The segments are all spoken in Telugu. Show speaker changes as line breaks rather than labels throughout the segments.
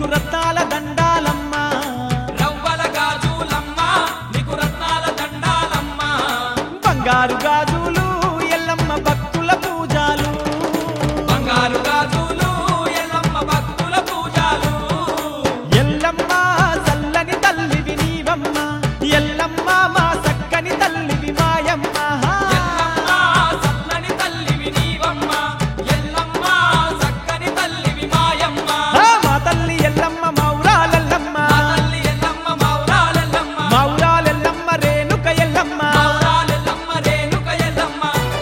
నీకు రత్నాల దండాలమ్మా
రవ్వల గాజులమ్మ నీకు రత్నాల దండాలమ్మ
బంగారు గాజులు ఎల్లమ్మ భక్తుల పూజాలు
బంగారు గాజులు ఎల్లమ్మ భక్తుల పూజలు
ఎల్లమ్మ చల్లని తల్లివి నీవమ్మ ఎల్లమ్మ మా సక్కని తల్లివి మాయమ్మ
ఎల్లమ్మ సల్లని తల్లివి నీవమ్మ ఎల్లమ్మ చక్కని తల్లివి మాయమ్మ
ఆ, మా తల్లి ఎల్లమ్మ మౌరాలెల్లమ్మ
మా తల్లి ఎల్లమ్మ మౌరాలెల్లమ్మ
మౌరాలెల్లమ్మ రేణుక ఎల్లమ్మ
మౌరాలెల్లమ్మ రేణుక ఎల్లమ్మ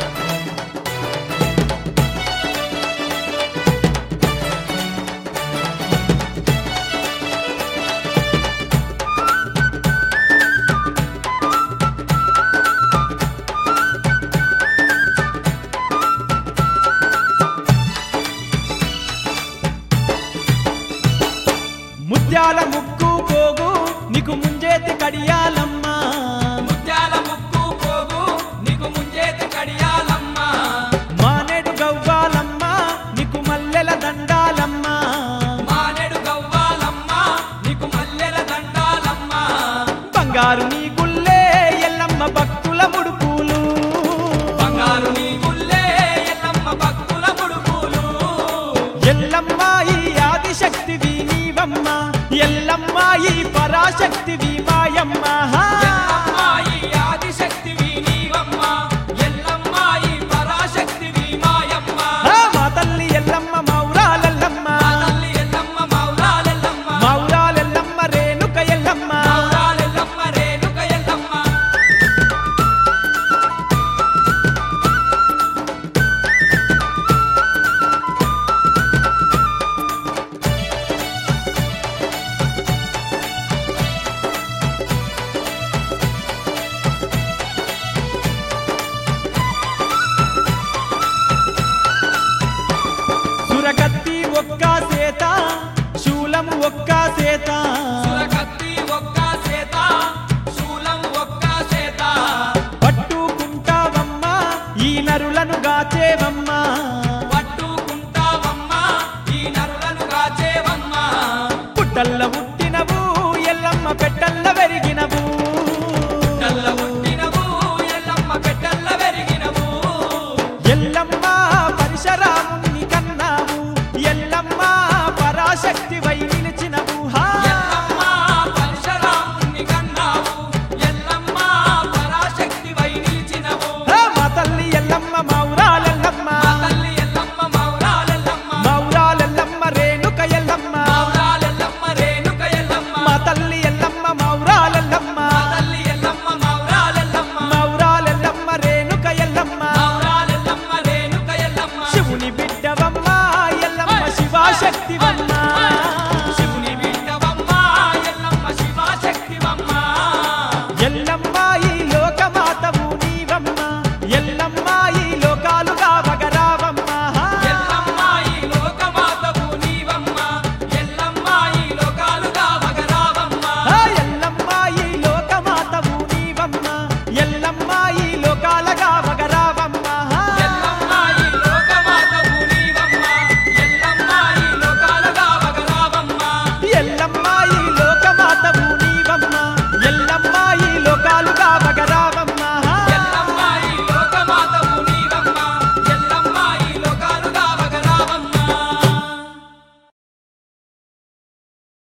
ముత్యాల ముక్కు పోగు నీకు ముంజేతి కడియాలమ్మ
ముత్యాల ముక్కు పోగు నీకు ముంజేతి కడియాలమ్మ
మానేడు గవ్వాలమ్మ నీకు మల్లెల దండాలమ్మ
మానెడు గవ్వాలమ్మ నీకు మల్లెల దండాలమ్మ
బంగారు నీ గుల్లే ఎల్లమ్మ భక్తుల ముడుపులు
బంగారు నీ గుల్లే ఎల్లమ్మ భక్తుల ముడుపులు
ఎల్లమ్మ ఈ ఆదిశక్తివి నీవమ్మ ఎల్లమ్మ ఈ పరాశక్తివి మాయమ్మ
ఎల్లమ్మ ఈ ఆదిశక్తివి నీవమ్మ ఎల్లమ్మ ఈ పరాశక్తివి మాయమ్మ
ఆ, మా తల్లి ఎల్లమ్మ మౌరాలెల్లమ్మ
మా తల్లి ఎల్లమ్మ మౌరాలెల్లమ్మ
మౌరాలెల్లమ్మ రేణుక ఎల్లమ్మ
మౌరాలెల్లమ్మ రేణుక ఎల్లమ్మ
సురకత్తి ఒక్క సేత శూలం ఒక్క సేత
సురకత్తి ఒక్క సేత శూలం ఒక్క సేత
పట్టుకుంటావమ్మ ఈ నరులను గాచేవమ్మ